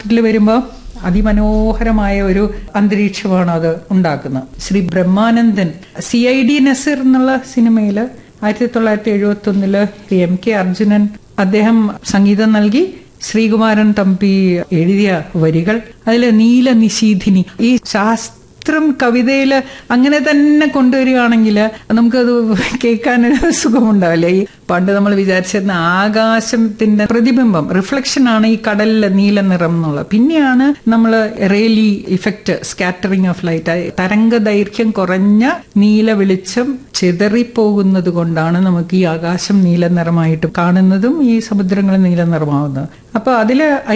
capital വരുമ്പോൾ അതിമനോഹരമായ ഒരു അന്തരീക്ഷമാണ് അത് ഉണ്ടാക്കുന്നത് Shri Brahmanandan C I D Nazir എന്നുള്ള സിനിമയിൽ ആയിരത്തി തൊള്ളായിരത്തി എഴുപത്തി ഒന്നില് എം കെ അർജുനൻ അദ്ദേഹം സംഗീതം നൽകി ശ്രീകുമാരൻ തമ്പി എഴുതിയ വരികൾ അതിൽ നീല നിശീധിനി ഈ ശാസ്ത്രം കവിതയില് അങ്ങനെ തന്നെ കൊണ്ടുവരികയാണെങ്കിൽ നമുക്കത് കേൾക്കാനൊരു സുഖമുണ്ടാവില്ല ഈ പണ്ട് നമ്മൾ വിചാരിച്ചിരുന്ന ആകാശത്തിന്റെ പ്രതിബിംബം റിഫ്ലക്ഷൻ ആണ് ഈ കടലിലെ നീല നിറം എന്നുള്ളത് പിന്നെയാണ് നമ്മൾ Rayleigh effect scattering of light തരംഗ ദൈർഘ്യം കുറഞ്ഞ നീല വെളിച്ചം ചിതറിപ്പോകുന്നത് കൊണ്ടാണ് നമുക്ക് ഈ ആകാശം നീല നിറമായിട്ട് കാണുന്നതും ഈ സമുദ്രങ്ങൾ നീല നിറമാവുന്നത് അപ്പൊ അതില്